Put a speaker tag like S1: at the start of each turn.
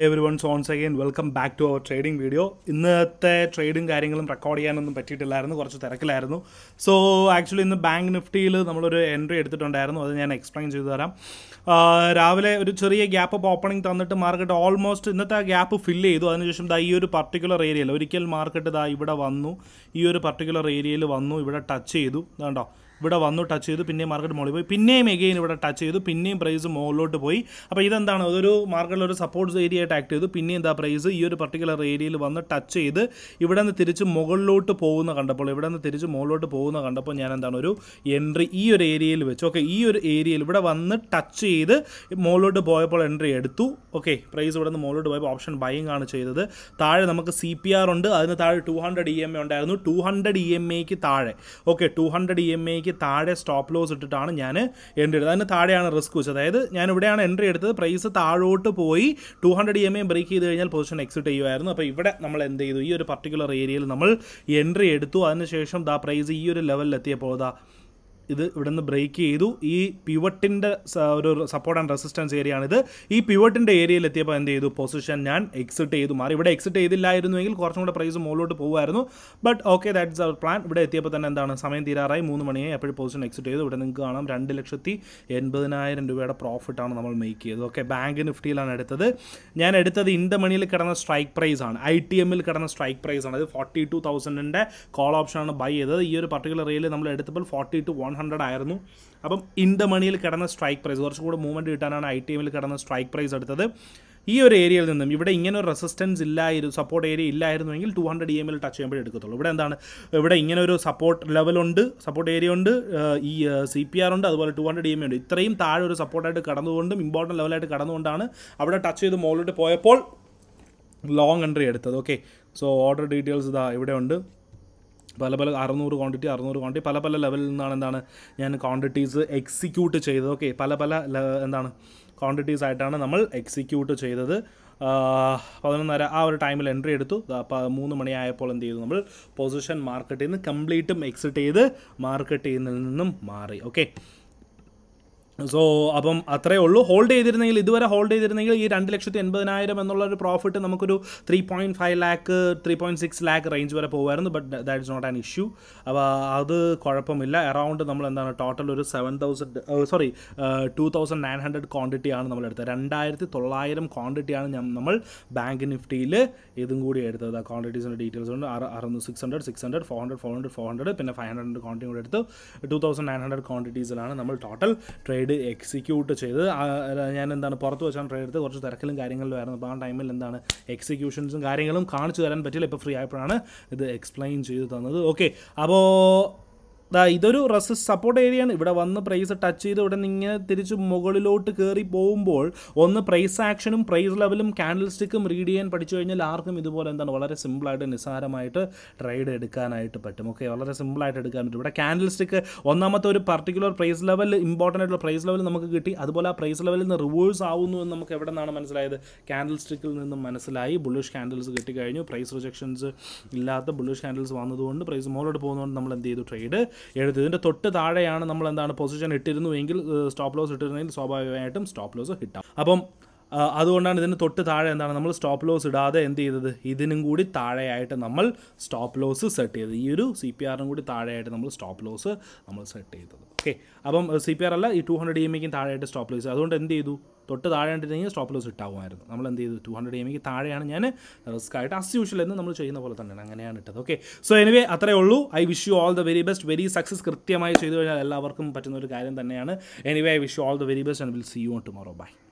S1: every everyone once again welcome back to our trading video ഇന്നത്തെ ട്രേഡും കാര്യങ്ങളും record ചെയ്യാനൊന്നും പറ്റിയിട്ടില്ലായിരുന്നു കുറച്ച് തിരക്കിലായിരുന്നു സോ ആക്ച്വലി ഇന്ന് ബാങ്ക് നിഫ്റ്റിയിൽ നമ്മളൊരു എൻട്രി എടുത്തിട്ടുണ്ടായിരുന്നു അത് ഞാൻ എക്സ്പ്ലെയിൻ ചെയ്തു തരാം ആ, രാവിലെ ഒരു ചെറിയ ഗ്യാപ്പ് അപ്പ് ഓപ്പണിംഗ് തന്നിട്ട് മാർക്കറ്റ് ഓൾമോസ്റ്റ് ഇന്നത്തെ ആ ഗ്യാപ്പ് ഫില്ല് ചെയ്തു അതിനുശേഷം ദാ ഈ ഒരു പർട്ടിക്കുലർ ഏരിയയിൽ ഒരിക്കൽ മാർക്കറ്റ് ദാ ഇവിടെ വന്നു ഈ ഒരു പർട്ടിക്കുലർ ഏരിയയിൽ വന്നു ഇവിടെ ടച്ച് ചെയ്തു കണ്ടോ ഇവിടെ വന്നു ടച്ച് ചെയ്തു പിന്നെയും മാർക്കറ്റ് മുകളിൽ പോയി പിന്നെയും എഗെയിൻ ഇവിടെ ടച്ച് ചെയ്തു പിന്നെയും പ്രൈസ് മുകളിലോട്ട് പോയി അപ്പോൾ ഇതെന്താണ് അതൊരു മാർക്കറ്റിൽ ഒരു സപ്പോർട്ട്സ് ഏരിയ ആയിട്ട് ആക്ട് ചെയ്തു പിന്നെ എന്താ പ്രൈസ് ഈ ഒരു പർട്ടിക്കുലർ ഏരിയയിൽ വന്ന് ടച്ച് ചെയ്ത് ഇവിടെ നിന്ന് തിരിച്ച് മുകളിലോട്ട് പോകുന്ന കണ്ടപ്പോൾ ഇവിടെ നിന്ന് തിരിച്ച് മുകളിലോട്ട് പോകുന്ന കണ്ടപ്പോൾ ഞാൻ എന്താണ് ഒരു എൻട്രി ഈ ഒരു ഏരിയയിൽ വെച്ച് ഓക്കെ ഈ ഒരു ഏരിയയിൽ ഇവിടെ വന്ന് ടച്ച് ചെയ്ത് മുകളിലോട്ട് പോയപ്പോൾ എൻട്രി എടുത്തു ഓക്കെ പ്രൈസ് ഇവിടെ നിന്ന് മുകളിലോട്ട് പോയപ്പോൾ ഓപ്ഷൻ ബൈങ് ആണ് ചെയ്തത് താഴെ നമുക്ക് സി പി ആർ ഉണ്ട് അതിന് താഴെ two hundred E M A ഉണ്ടായിരുന്നു ടു ഹൺഡ്രഡ് ഇ എം എക്ക് താഴെ okay two hundred E M എക്ക് താഴെ സ്റ്റോപ്പ് ലോസ് ഇട്ടിട്ടാണ് ഞാൻ എൻട്രി എടുത്തത് അതിന് താഴെയാണ് റിസ്ക് വെച്ചത് അതായത് ഞാൻ ഇവിടെയാണ് എൻട്രി എടുത്തത് പ്രൈസ് താഴോട്ട് പോയി two hundred E M A break ചെയ്ത് കഴിഞ്ഞാൽ പൊസിഷൻ എക്സിറ്റ് ചെയ്യുമായിരുന്നു അപ്പോൾ ഇവിടെ നമ്മൾ എന്ത് ചെയ്തു ഈ ഒരു പർട്ടിക്കുലർ ഏരിയയിൽ നമ്മൾ എൻട്രി എടുത്തു അതിനുശേഷം ദാ പ്രൈസ് ഈ ഒരു ലെവലിൽ എത്തിയപ്പോൾ ദാ ഇത് ഇവിടെ നിന്ന് ബ്രേക്ക് ചെയ്തു ഈ പിവട്ടിൻ്റെ ഒരു സപ്പോർട്ട് ആൻഡ് റെസിസ്റ്റൻസ് ഏരിയ ആണിത് ഈ പിവട്ടിൻ്റെ ഏരിയയിൽ എത്തിയപ്പോൾ എന്ത് ചെയ്തു പൊസിഷൻ ഞാൻ എക്സിറ്റ് ചെയ്തു മാറി ഇവിടെ എക്സിറ്റ് ചെയ്തില്ലായിരുന്നുവെങ്കിൽ കുറച്ചും കൂടെ പ്രൈസ് മുകളിലോട്ട് പോകുമായിരുന്നു but okay that's our plan ഇവിടെ എത്തിയപ്പോൾ തന്നെ എന്താണ് സമയം തീരാറായി മൂന്ന് മണിയായി അപ്പോഴും പൊസിഷൻ എക്സിറ്റ് ചെയ്തു ഇവിടെ നിങ്ങൾക്ക് കാണാം രണ്ട് ലക്ഷത്തി എൺപതിനായിരം രൂപയുടെ പ്രോഫിറ്റാണ് നമ്മൾ മേക്ക് ചെയ്തത് ഓക്കെ ബാങ്ക് നിഫ്റ്റിയിലാണ് എടുത്തത് ഞാൻ എടുത്തത് ഇന്ത മണിയിൽ കിടന്ന സ്ട്രൈക്ക് പ്രൈസ് ആണ് ഐ ടി എമ്മിൽ കിടന്ന സ്ട്രൈക്ക് പ്രൈസ് ആണ് അത് ഫോർട്ടി ടു തൗസൻഡിൻ്റെ കോൾ ഓപ്ഷനാണ് ബൈ ചെയ്തത് ഈ ഒരു പർട്ടിക്കുലർ ഏരിയയിൽ നമ്മൾ എടുത്തപ്പോൾ ഫോർട്ടി ടു വൺ ഹൺഡ്രഡ് ആയിരുന്നു അപ്പം ഇൻ ദ മണിയിൽ കിടന്ന സ്ട്രൈക്ക് പ്രൈസ് കുറച്ചും കൂടെ മൂവ്മെൻറ്റ് കിട്ടാനാണ് ഐ ടി എമ്മിൽ കിടന്ന സ്ട്രൈക്ക് പ്രൈസ് എടുത്തത് ഈ ഒരു ഏരിയയിൽ നിന്നും ഇവിടെ ഇങ്ങനെ ഒരു റെസിസ്റ്റൻസ് ഇല്ലായിരുന്നു സപ്പോർട്ട് ഏരിയ ഇല്ലായിരുന്നുവെങ്കിൽ ടു ഹൺഡ്രഡ് ഇ എമ്മിൽ ടച്ച് ചെയ്യുമ്പോൾ എടുക്കത്തുള്ളൂ ഇവിടെ എന്താണ് ഇവിടെ ഇങ്ങനെ ഒരു സപ്പോർട്ട് ലെവലുണ്ട് സപ്പോർട്ട് ഏരിയ ഉണ്ട് ഏഹ് ഈ സി പി ആർ ഉണ്ട് അതുപോലെ ടു ഹൺഡ്രഡ് ഇ എം ഉണ്ട് ഇത്രയും താഴെ ഒരു സപ്പോർട്ടായിട്ട് കടന്നുകൊണ്ടും ഇമ്പോർട്ടൻറ്റ് ലെവലായിട്ട് കടന്നുകൊണ്ടാണ് അവിടെ ടച്ച് ചെയ്ത് മുകളിലോട്ട് പോയപ്പോൾ ലോങ് എൻട്രി എടുത്തത് ഓക്കെ സോ ഓർഡർ ഡീറ്റെയിൽസ് ഇതാ ഇവിടെ ഉണ്ട് പല പല അറുന്നൂറ് ക്വാണ്ടിറ്റി അറുന്നൂറ് ക്വാണ്ടിറ്റി പല പല ലെവലിൽ നിന്നാണ് എന്താണ് ഞാൻ ക്വാണ്ടിറ്റീസ് എക്സിക്യൂട്ട് ചെയ്തത് ഓക്കെ പല പല ല- എന്താണ് ക്വാണ്ടിറ്റീസ് ആയിട്ടാണ് നമ്മൾ എക്സിക്യൂട്ട് ചെയ്തത് ആ, പതിനൊന്നര ആ ഒരു ടൈമിൽ എൻട്രി എടുത്തു ദാ പ- മൂന്ന് മണിയായപ്പോൾ എന്ത് ചെയ്തു നമ്മൾ പൊസിഷൻ മാർക്കറ്റിൽ നിന്ന് കംപ്ലീറ്റും എക്സിറ്റ് ചെയ്ത് മാർക്കറ്റിൽ നിന്നും മാറി ഓക്കെ സോ അപ്പം അത്രേ ഉള്ളൂ ഹോൾഡ് ചെയ്തിരുന്നെങ്കിൽ ഇതുവരെ ഹോൾഡ് ചെയ്തിരുന്നെങ്കിൽ ഈ രണ്ട് ലക്ഷത്തി എൺപതിനായിരം എന്നുള്ള ഒരു പ്രോഫിറ്റ് നമുക്കൊരു three point five lakh three point six lakh range വരെ പോകുമായിരുന്നു but that is not an issue അപ്പോൾ അത് കുഴപ്പമില്ല അറൗണ്ട് നമ്മൾ എന്താണ് ടോട്ടൽ ഒരു seven thousand sorry two thousand nine hundred ക്വാണ്ടിറ്റിയാണ് നമ്മൾ എടുത്തത് രണ്ടായിരത്തി തൊള്ളായിരം ക്വാണ്ടിറ്റിയാണ് ഞാൻ നമ്മൾ ബാങ്ക് നിഫ്റ്റിയിൽ ഇതും കൂടി എടുത്തത് ആ ക്വാണ്ടിറ്റീസിൻ്റെ ഡീറ്റെയിൽസ് ഉണ്ട് അറ അറുന്നൂറ് six hundred six hundred four hundred four hundred four hundred പിന്നെ ഫൈവ് ഹൺഡ്രഡ് ക്വാണ്ടിറ്റി കൂടെ എടുത്ത് ടു തൗസൻഡ് നയൻ ഹൺഡ്രഡ് ക്വാണ്ടിറ്റീസിലാണ് നമ്മൾ ടോട്ടൽ ട്രേഡ് എക്സിക്യൂട്ട് ചെയ്ത് ആ, ഞാൻ എന്താണ് പുറത്ത് വെച്ചാണ് ട്രേഡ് എടുത്ത് കുറച്ച് തിരക്കിലും കാര്യങ്ങളിലും ആയിരുന്നു അപ്പോൾ ആ ടൈമിൽ എന്താണ് എക്സിക്യൂഷൻസും കാര്യങ്ങളും കാണിച്ചു തരാൻ പറ്റില്ല ഇപ്പോൾ ഫ്രീ ആയപ്പോഴാണ് ഇത് എക്സ്പ്ലെയിൻ ചെയ്ത് തന്നത് ഓക്കെ അപ്പോൾ ദാ ഇതൊരു റെസിസ് സപ്പോർട്ട് ഏരിയയാണ് ഇവിടെ വന്ന് പ്രൈസ് ടച്ച് ചെയ്ത് ഇവിടെ നിന്ന് ഇങ്ങനെ തിരിച്ച് മുകളിലോട്ട് കയറി പോകുമ്പോൾ ഒന്ന് പ്രൈസ് ആക്ഷനും പ്രൈസ് ലെവലും കാൻഡിൽ സ്റ്റിക്കും റീഡ് ചെയ്യാൻ പഠിച്ചു കഴിഞ്ഞാൽ ആർക്കും ഇതുപോലെ എന്താണ് വളരെ സിമ്പിളായിട്ട് നിസ്സാരമായിട്ട് ട്രേഡ് എടുക്കാനായിട്ട് പറ്റും ഓക്കെ വളരെ സിമ്പിളായിട്ട് എടുക്കാൻ പറ്റും ഇവിടെ കാൻഡിൽ സ്റ്റിക്ക് ഒന്നാമത്തെ ഒരു പർട്ടിക്കുലർ പ്രൈസ് ലെവൽ ഇമ്പോർട്ടൻ്റ് ആയിട്ടുള്ള പ്രൈസ് ലെവൽ നമുക്ക് കിട്ടി അതുപോലെ ആ പ്രൈസ് ലെവലിൽ നിന്ന് റിവേഴ്സ് ആവുന്നു എന്ന് നമുക്ക് എവിടെ നിന്നാണ് മനസ്സിലായത് കാൻഡിൽ സ്റ്റിക്കിൽ നിന്നും മനസ്സിലായി ബുള്ളിഷ് കാൻഡിൽസ് കിട്ടിക്കഴിഞ്ഞു പ്രൈസ് റിജക്ഷൻസ് ഇല്ലാത്ത ബുള്ളിഷ് കാൻഡിൽസ് വന്നതുകൊണ്ട് പ്രൈസ് മുകളിലോട്ട് പോകുന്നതുകൊണ്ട് നമ്മൾ എന്ത് ചെയ്തു ട്രേഡ് എടുത്തു ഇതിൻ്റെ തൊട്ട് താഴെയാണ് നമ്മൾ എന്താണ് പൊസിഷൻ ഇട്ടിരുന്നു എങ്കിൽ സ്റ്റോപ്പ് ലോസ് ഇട്ടിരുന്നെങ്കിൽ സ്വാഭാവികമായിട്ടും സ്റ്റോപ്പ് ലോസ് ഹിറ്റാം അപ്പം ആ, അതുകൊണ്ടാണ് ഇതിന് തൊട്ട് താഴെ എന്താണ് നമ്മൾ സ്റ്റോപ്പ് ലോസ് ഇടാതെ എന്ത് ചെയ്തത് ഇതിനും കൂടി താഴെയായിട്ട് നമ്മൾ സ്റ്റോപ്പ് ലോസ് സെറ്റ് ചെയ്തത് ഈ ഒരു സി പി ആറിനും കൂടി താഴെയായിട്ട് നമ്മൾ സ്റ്റോപ്പ് ലോസ് നമ്മൾ സെറ്റ് ചെയ്തത് ഓക്കെ അപ്പം സി പി ആർ അല്ല ഈ ടു ഹൺഡ്രഡ് ഇ എമ്മിക്കും താഴെയായിട്ട് സ്റ്റോപ്പ് ലോസ് അതുകൊണ്ട് എന്ത് ചെയ്തു തൊട്ട് താഴെയായിട്ടുണ്ടെങ്കിൽ സ്റ്റോപ്പ് ലോസ് ഇട്ടാവുമായിരുന്നു നമ്മൾ എന്ത് ചെയ്തു ടു ഹൺഡ്രഡ് എമ്മിക്ക് താഴെയാണ് ഞാൻ റിസ്ക് ആയിട്ട് അസ് യൂഷ്വൽ എന്ന് നമ്മൾ ചെയ്യുന്ന പോലെ തന്നെയാണ് അങ്ങനെയാണ് ഇട്ടത് ഓക്കെ സോ എനിവേ അത്രേ ഉള്ളൂ I wish you all the very best very success കൃത്യമായി ചെയ്തു കഴിഞ്ഞാൽ എല്ലാവർക്കും പറ്റുന്ന ഒരു കാര്യം തന്നെയാണ് anyway I wish you all the very best and will see you on tomorrow by